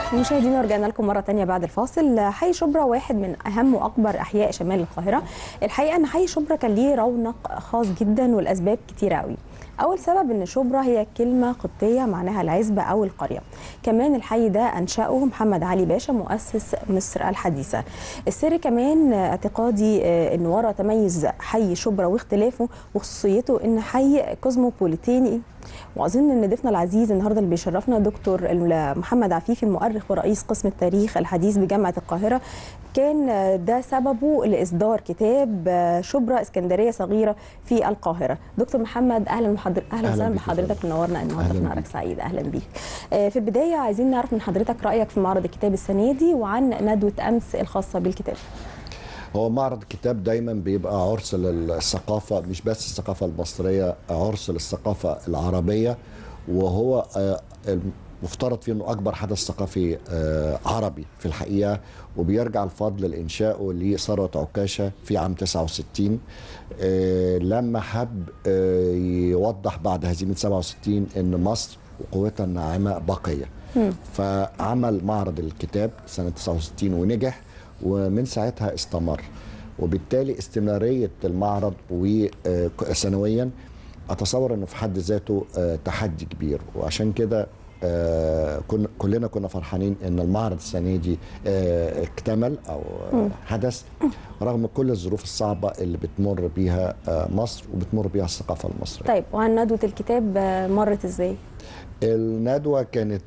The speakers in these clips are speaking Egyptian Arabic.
مشاهدينا رجعنا لكم مرة تانية بعد الفاصل حي شبرا واحد من أهم وأكبر أحياء شمال القاهرة الحقيقة أن حي شبرا كان ليه رونق خاص جدا والأسباب كتيرة قوي أول سبب أن شبرا هي كلمة قبطية معناها العزبة أو القرية كمان الحي ده أنشأه محمد علي باشا مؤسس مصر الحديثة السر كمان اعتقادي أن ورا تميز حي شبرا واختلافه وخصوصيته أن حي كوزموبوليتاني واظن ان ضيفنا العزيز النهارده اللي بيشرفنا دكتور محمد عفيفي المؤرخ ورئيس قسم التاريخ الحديث بجامعه القاهره كان ده سببه لاصدار كتاب شبرا اسكندريه صغيره في القاهره دكتور محمد اهلا بحضر... اهلا وسهلا بحضرتك منورنا النهارده في نهارك سعيد اهلا بيك في البدايه عايزين نعرف من حضرتك رايك في معرض الكتاب السنه دي وعن ندوه امس الخاصه بالكتاب هو معرض الكتاب دايما بيبقى عرس للثقافة مش بس الثقافة المصرية عرس للثقافة العربية وهو مفترض فيه انه اكبر حدث ثقافي عربي في الحقيقه وبيرجع الفضل لانشائه لثروه عكاشه في عام 69 لما حب يوضح بعد هزيمه 67 ان مصر وقوتها الناعمه باقيه فعمل معرض الكتاب سنه 69 ونجح ومن ساعتها استمر وبالتالي استمرارية المعرض وسنويا أتصور أنه في حد ذاته تحدي كبير وعشان كده كنا كلنا كنا فرحانين ان المعرض السنه دي اكتمل او حدث رغم كل الظروف الصعبه اللي بتمر بيها مصر وبتمر بيها الثقافه المصريه. طيب وعن ندوه الكتاب مرت ازاي؟ الندوة كانت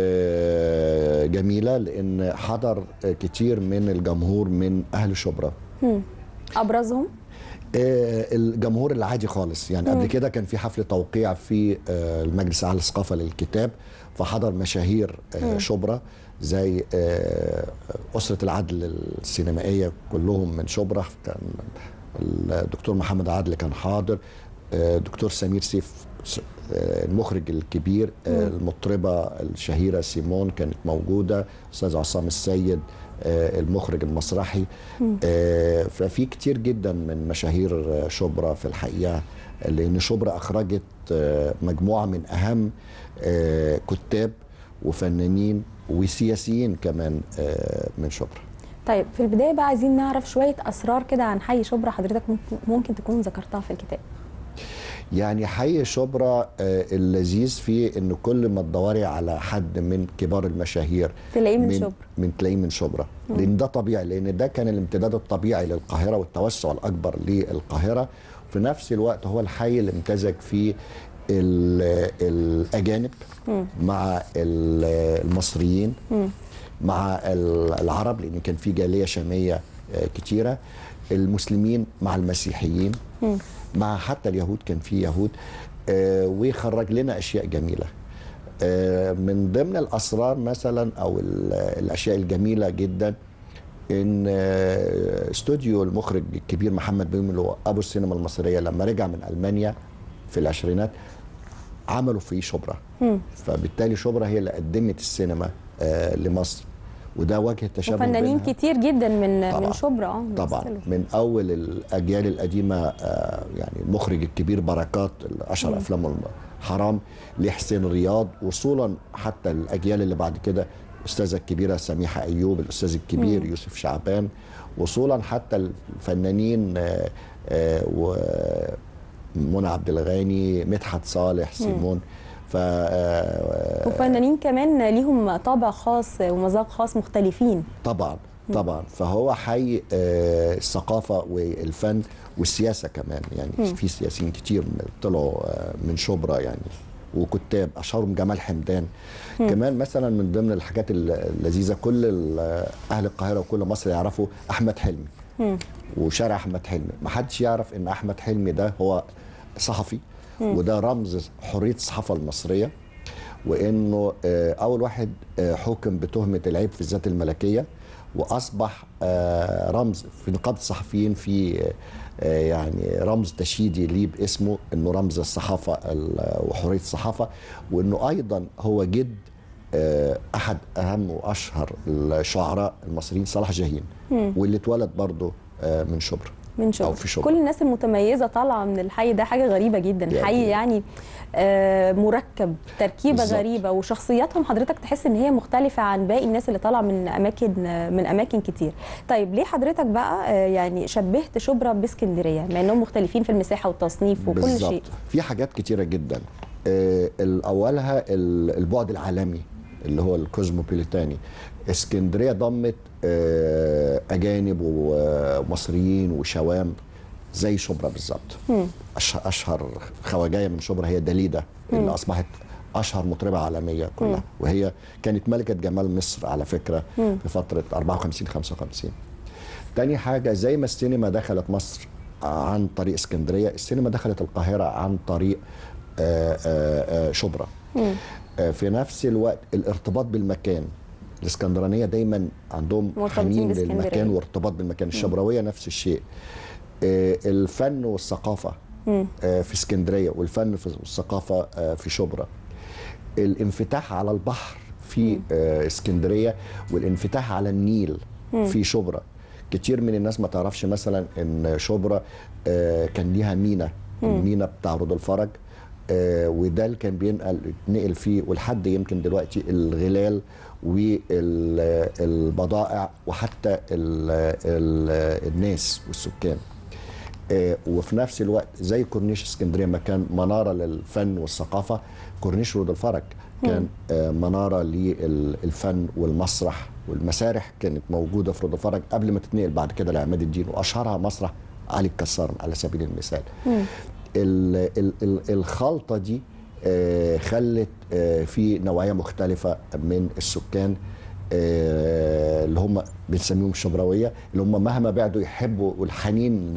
جميلة لأن حضر كتير من الجمهور من أهل شبرا أبرزهم؟ الجمهور العادي خالص يعني قبل كده كان في حفل توقيع في المجلس الأعلى للثقافة للكتاب فحضر مشاهير شبرا زي أسرة العدل السينمائية كلهم من شبرا كان الدكتور محمد عادل كان حاضر دكتور سمير سيف المخرج الكبير المطربة الشهيرة سيمون كانت موجودة أستاذ عصام السيد المخرج المسرحي ففي كتير جدا من مشاهير شبرا في الحقيقة لأن شبرا أخرجت مجموعة من أهم كتاب وفنانين وسياسيين كمان من شبرا طيب في البداية بقى عايزين نعرف شوية أسرار كده عن حي شبرا حضرتك ممكن تكون ذكرتها في الكتاب يعني حي شبرا اللذيذ فيه ان كل ما تدوري على حد من كبار المشاهير تلاقيه من, من شبرا من تلاقيه من شبرا لان ده طبيعي لان ده كان الامتداد الطبيعي للقاهره والتوسع الاكبر للقاهره في نفس الوقت هو الحي اللي امتزج فيه الاجانب م. مع المصريين م. مع العرب لان كان في جاليه شاميه كتيره المسلمين مع المسيحيين م. مع حتى اليهود كان في يهود آه ويخرج لنا اشياء جميله آه من ضمن الاسرار مثلا او الاشياء الجميله جدا ان آه استوديو المخرج الكبير محمد بيملو ابو السينما المصريه لما رجع من المانيا في العشرينات عملوا في شبرا فبالتالي شبرا هي اللي قدمت السينما آه لمصر وده وجه التشابه وفنانين كتير جدا من طبعًا من شبرا طبعا من اول الاجيال القديمه آه يعني المخرج الكبير بركات اشهر افلامه حرام لحسين رياض وصولا حتى الاجيال اللي بعد كده الاستاذه الكبيره سميحه ايوب الاستاذ الكبير مم. يوسف شعبان وصولا حتى الفنانين آه آه ومنى عبد الغني مدحت صالح سيمون مم. ف وفنانين كمان ليهم طابع خاص ومذاق خاص مختلفين طبعا طبعا فهو حي الثقافه والفن والسياسه كمان يعني م. في سياسيين كتير طلعوا من شبرا يعني وكتاب اشهرهم جمال حمدان م. كمان مثلا من ضمن الحاجات اللذيذه كل اهل القاهره وكل مصر يعرفوا احمد حلمي م. وشارع احمد حلمي ما حدش يعرف ان احمد حلمي ده هو صحفي وده رمز حريه الصحافه المصريه وانه اول واحد حكم بتهمه العيب في الذات الملكيه واصبح رمز في نقابه الصحفيين في يعني رمز تشييدي ليه باسمه انه رمز الصحافه وحريه الصحافه وانه ايضا هو جد احد اهم واشهر الشعراء المصريين صلاح جاهين واللي اتولد برضه من شبرا من شبرا أو في شبرا. كل الناس المتميزه طالعه من الحي ده حاجه غريبه جدا يعني- حي يعني آه مركب تركيبه بالظبط. غريبه وشخصياتهم حضرتك تحس ان هي مختلفه عن باقي الناس اللي طالعه من اماكن آه، من اماكن كتير طيب ليه حضرتك بقى آه يعني شبهت شبرا باسكندريه مع انهم مختلفين في المساحه والتصنيف وكل بالظبط. شيء في حاجات كتيره جدا آه، اولها ال- البعد العالمي اللي هو الكوزموبوليتاني اسكندريه ضمت آه، اجانب ومصريين وشوام زي شبرا بالظبط أش- اشهر خواجايه من شبرا هي داليدا اللي اصبحت اشهر مطربه عالميه كلها وهي كانت ملكه جمال مصر على فكره في فتره 54 55 تاني حاجة زي ما السينما دخلت مصر عن طريق اسكندرية السينما دخلت القاهرة عن طريق آه، آه، آه، شبرا آه، في نفس الوقت الارتباط بالمكان الاسكندرانية دايما عندهم مرتبطين حنين باسكندرية. للمكان وارتباط بالمكان الشبراوية نفس الشيء آه، الفن والثقافة آه، في اسكندرية والفن في- والثقافة آه، في شبرا الانفتاح على البحر في آه، اسكندريه والانفتاح على النيل في شبرا كتير من الناس ما تعرفش مثلا ان شبرا آه، كان ليها مينا المينا بتاع رود الفرج آه، وده اللي كان بينقل نقل فيه ولحد يمكن دلوقتي الغلال والبضائع وحتى ال ال الناس والسكان آه، وفي نفس الوقت زي كورنيش اسكندريه ما كان مناره للفن والثقافه كورنيش رود الفرج كان آه، مناره للفن والمسرح والمسارح كانت موجوده في رود الفرج قبل ما تتنقل بعد كده لعماد الدين واشهرها مسرح علي الكسار على سبيل المثال ال ال ال الخلطه دي آه، خلت آه، في نوعيه مختلفه من السكان آه، اللي هم بنسميهم الشبراويه اللي هم مهما بعدوا يحبوا والحنين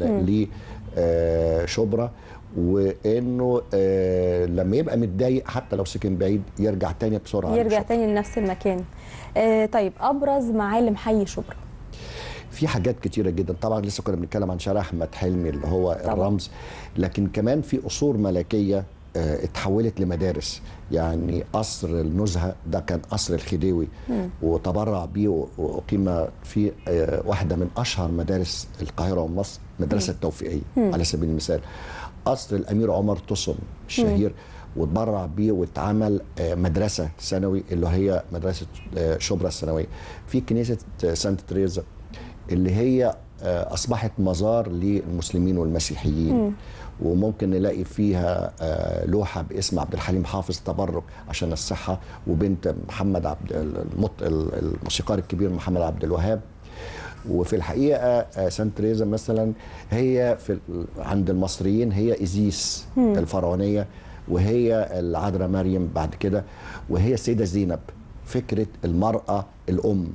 لشبرا وانه آه، لما يبقى متضايق حتى لو سكن بعيد يرجع تاني بسرعه يرجع لشبرا. تاني لنفس المكان آه طيب ابرز معالم حي شبرا في حاجات كتيره جدا طبعا لسه كنا بنتكلم عن شارع احمد حلمي اللي هو طبعاً. الرمز لكن كمان في قصور ملكيه آه، اتحولت لمدارس يعني قصر النزهه ده كان قصر الخديوي وتبرع بيه و- واقيم في آه، واحده من اشهر مدارس القاهره ومصر مدرسه التوفيقيه على سبيل المثال قصر الامير عمر تصم الشهير واتبرع بيه واتعمل آه، مدرسه ثانوي اللي هي مدرسه آه، شبرا الثانويه في كنيسه آه، سانت تريزا اللي هي آه، اصبحت مزار للمسلمين والمسيحيين وممكن نلاقي فيها آه، لوحه باسم عبد الحليم حافظ تبرك عشان الصحه وبنت محمد عبد المط... الموسيقار الكبير محمد عبد الوهاب وفي الحقيقه آه، سانت تريزا مثلا هي في ال- عند المصريين هي ايزيس الفرعونيه وهي العذراء مريم بعد كده وهي السيده زينب فكره المراه الام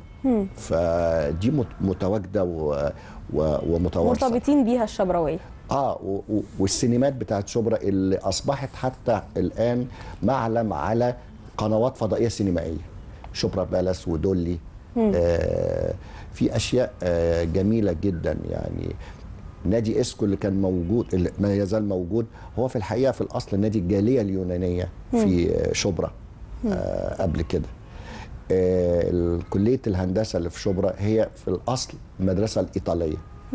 فدي مت- متواجده و... و... ومتوارثه مرتبطين بيها الشبراويه اه و... و... والسينمات بتاعت شبرا اللي اصبحت حتى الان معلم على قنوات فضائيه سينمائيه شبرا بالاس ودولي آه في اشياء آه جميله جدا يعني نادي اسكو اللي كان موجود اللي ما يزال موجود هو في الحقيقه في الاصل نادي الجاليه اليونانيه في آه، شبرا آه قبل كده آه كليه الهندسه اللي في شبرا هي في الاصل المدرسه الايطاليه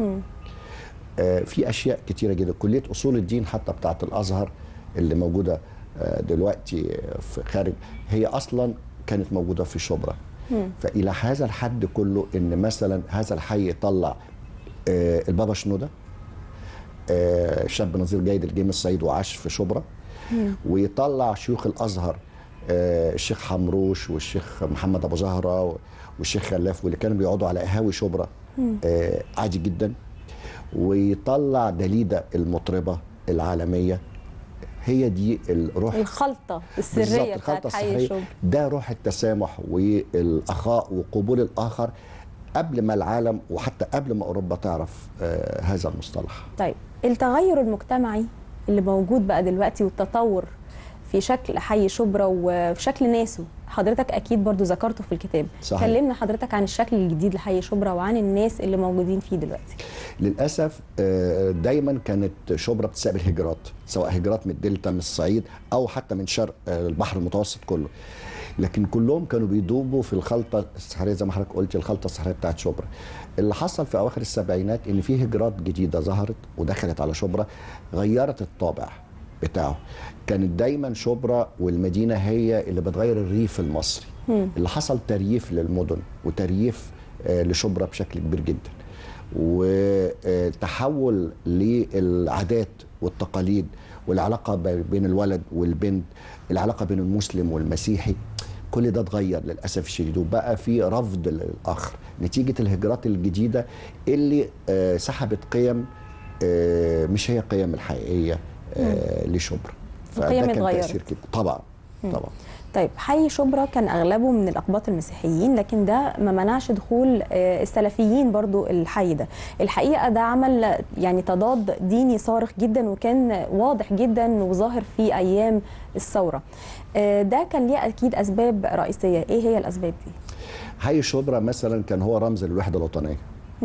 آه، في اشياء كتيره جدا كليه اصول الدين حتى بتاعه الازهر اللي موجوده آه، دلوقتي في خارج هي اصلا كانت موجوده في شبرا فالى هذا الحد كله ان مثلا هذا الحي يطلع آه، البابا شنوده آه، شاب نظير جيد الجيم الصعيد وعاش في شبرا ويطلع شيوخ الازهر آه، الشيخ حمروش والشيخ محمد ابو زهره والشيخ خلاف واللي كانوا بيقعدوا على قهاوي شبرا آه، عادي جدا ويطلع دليده المطربه العالميه هي دي الروح الخلطه بالظبط، السريه الخلطة بتاعت حي السحرية. شبرا ده روح التسامح والاخاء وقبول الاخر قبل ما العالم وحتى قبل ما اوروبا تعرف آه هذا المصطلح طيب التغير المجتمعي اللي موجود بقى دلوقتي والتطور في شكل حي شبرا وفي شكل ناسه حضرتك اكيد برضو ذكرته في الكتاب صحيح. كلمنا حضرتك عن الشكل الجديد لحي شبرا وعن الناس اللي موجودين فيه دلوقتي للاسف آه، دايما كانت شبرا بتستقبل هجرات سواء هجرات من الدلتا من الصعيد او حتى من شرق آه، البحر المتوسط كله لكن كلهم كانوا بيدوبوا في الخلطه السحريه زي ما حضرتك قلت الخلطه السحريه بتاعت شبرا اللي حصل في اواخر السبعينات ان في هجرات جديده ظهرت ودخلت على شبرا غيرت الطابع بتاعه كانت دايما شبرا والمدينه هي اللي بتغير الريف المصري اللي حصل ترييف للمدن وترييف آه، لشبرا بشكل كبير جدا وتحول للعادات والتقاليد والعلاقه ب- بين الولد والبنت العلاقه بين المسلم والمسيحي كل ده اتغير للاسف الشديد وبقى في رفض للاخر نتيجه الهجرات الجديده اللي آه، سحبت قيم آه، مش هي قيم الحقيقيه آه، لشبرا القيم كان اتغيرت. تاثير كده طبعا طبعا طيب حي شبرا كان اغلبه من الاقباط المسيحيين لكن ده ما منعش دخول آه، السلفيين برضو الحي ده الحقيقه ده عمل يعني تضاد ديني صارخ جدا وكان واضح جدا وظاهر في ايام الثوره آه، ده كان ليه اكيد اسباب رئيسيه ايه هي الاسباب دي حي شبرا مثلا كان هو رمز للوحده الوطنيه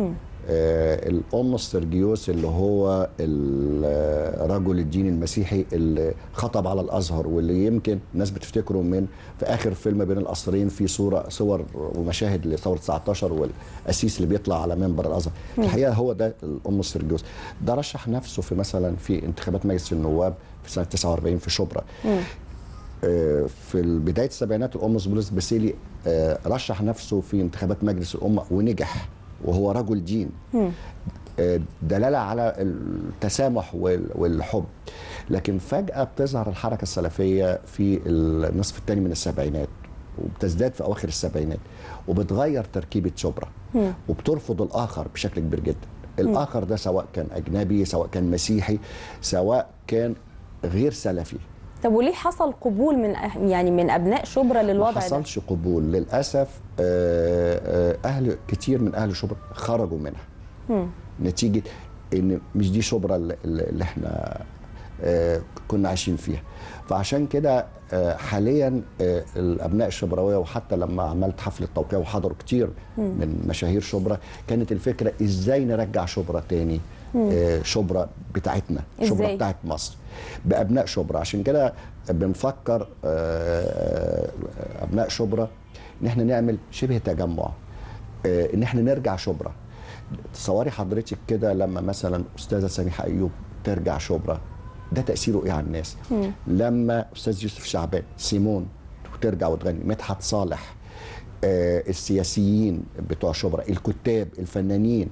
آه القمص سرجيوس اللي هو الرجل الديني المسيحي اللي خطب على الازهر واللي يمكن الناس بتفتكره من في اخر فيلم بين القصرين في صوره صور ومشاهد لثوره 19 والقسيس اللي بيطلع على منبر الازهر الحقيقه هو ده القمص سرجيوس ده رشح نفسه في مثلا في انتخابات مجلس النواب في سنه 49 في شبرا آه، في بدايه السبعينات القمص بولس باسيلي آه، رشح نفسه في انتخابات مجلس الامه ونجح وهو رجل دين آه، دلاله على التسامح وال- والحب لكن فجاه بتظهر الحركه السلفيه في النصف الثاني من السبعينات وبتزداد في اواخر السبعينات وبتغير تركيبه شبرا وبترفض الاخر بشكل كبير جدا الاخر ده سواء كان اجنبي سواء كان مسيحي سواء كان غير سلفي طب وليه حصل قبول من أه- يعني من ابناء شبرا ما للوضع ده حصلش قبول للاسف آه، آه، اهل كتير من اهل شبرا خرجوا منها نتيجه ان مش دي شبرا اللي, اللي احنا آه، كنا عايشين فيها فعشان كده آه، حاليا آه، الابناء الشبراويه وحتى لما عملت حفله توقيع وحضروا كتير من مشاهير شبرا كانت الفكره ازاي نرجع شبرا تاني آه، شبرا بتاعتنا شبرا إزاي؟ بتاعت مصر بابناء شبرا عشان كده بنفكر آه، ابناء شبرا ان احنا نعمل شبه تجمع آه، ان احنا نرجع شبرا تصوري حضرتك كده لما مثلا استاذه سميحه ايوب ترجع شبرا ده تاثيره ايه على الناس لما استاذ يوسف شعبان سيمون وترجع وتغني مدحت صالح آه السياسيين بتوع شبرا الكتاب الفنانين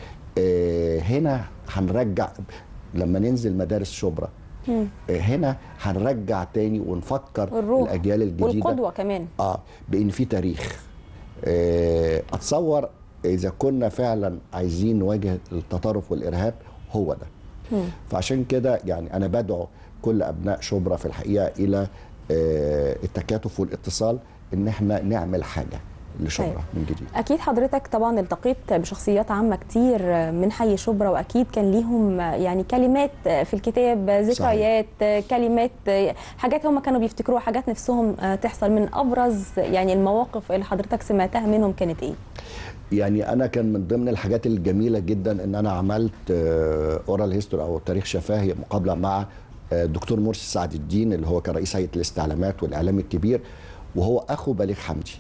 آه هنا هنرجع لما ننزل مدارس شبرا آه هنا هنرجع تاني ونفكر الروح الاجيال الجديده والقدوه كمان اه بان في تاريخ آه اتصور اذا كنا فعلا عايزين نواجه التطرف والارهاب هو ده فعشان كده يعني انا بدعو كل ابناء شبرا في الحقيقه الى آه التكاتف والاتصال ان احنا نعمل حاجه لشبرا أيوة. من جديد اكيد حضرتك طبعا التقيت بشخصيات عامه كتير من حي شبرا واكيد كان ليهم يعني كلمات في الكتاب ذكريات كلمات حاجات هم كانوا بيفتكروها حاجات نفسهم تحصل من ابرز يعني المواقف اللي حضرتك سمعتها منهم كانت ايه يعني انا كان من ضمن الحاجات الجميله جدا ان انا عملت اورال هيستوري او تاريخ شفاهي مقابله مع آه، دكتور مرسي سعد الدين اللي هو كان رئيس هيئه الاستعلامات والاعلام الكبير وهو اخو بليغ حمدي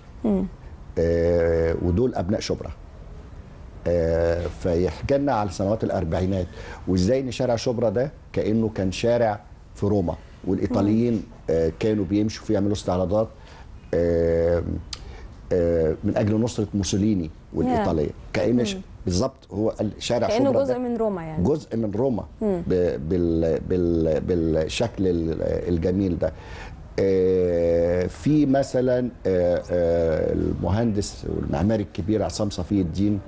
آه، ودول ابناء شبرا آه، فيحكي لنا على سنوات الاربعينات وازاي ان شارع شبرا ده كانه كان شارع في روما والايطاليين آه، كانوا بيمشوا فيه يعملوا استعراضات آه، آه، من اجل نصره موسوليني والايطاليه كان ش- بالظبط هو ال- شارع كانه شبرا جزء ده من روما يعني جزء من روما ب- بال بال بالشكل ال- الجميل ده آه، في مثلا آه، آه، المهندس والمعماري الكبير عصام صفي الدين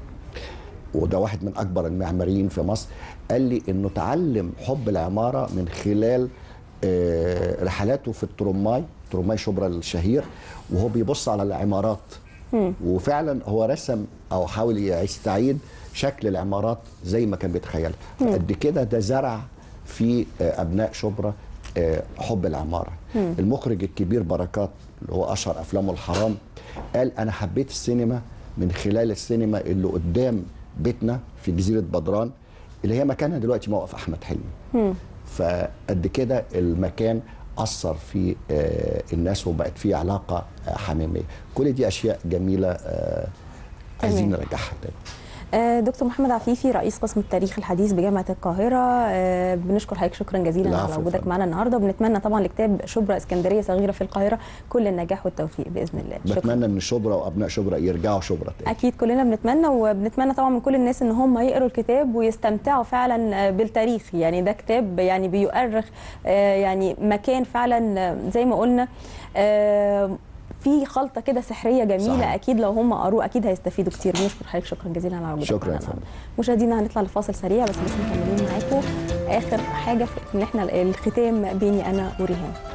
وده واحد من اكبر المعماريين في مصر قال لي انه تعلم حب العماره من خلال آه، رحلاته في الترماي ترماي شبرا الشهير وهو بيبص على العمارات وفعلا هو رسم او حاول يستعيد شكل العمارات زي ما كان بيتخيلها فقد كده ده زرع في آه، ابناء شبرا آه، حب العماره المخرج الكبير بركات اللي هو اشهر افلامه الحرام قال انا حبيت السينما من خلال السينما اللي قدام بيتنا في جزيره بدران اللي هي مكانها دلوقتي موقف احمد حلمي فقد كده المكان اثر في آه، الناس وبقت في علاقه آه، حميميه كل دي اشياء جميله آه، عايزين تمام. نرجعها تاني آه، دكتور محمد عفيفي رئيس قسم التاريخ الحديث بجامعه القاهره آه، بنشكر حضرتك شكرا جزيلا العفو على يا وجودك فندم. معنا النهارده وبنتمنى طبعا لكتاب شبرا اسكندريه صغيره في القاهره كل النجاح والتوفيق باذن الله شكرا بتمنى ان شبرا وابناء شبرا يرجعوا شبرا تاني اكيد كلنا بنتمنى وبنتمنى طبعا من كل الناس ان هم يقروا الكتاب ويستمتعوا فعلا آه، بالتاريخ يعني ده كتاب يعني بيؤرخ آه، يعني مكان فعلا آه، زي ما قلنا آه، في خلطه كده سحريه جميله صحيح. اكيد لو هم قروه اكيد هيستفيدوا كتير بنشكر حضرتك شكرا جزيلا على وجودك شكرا يا معانا فندم. النهاردة. مشاهدينا هنطلع لفاصل سريع بس لسه مكملين معاكم اخر حاجه في ان احنا الختام بيني انا وريهام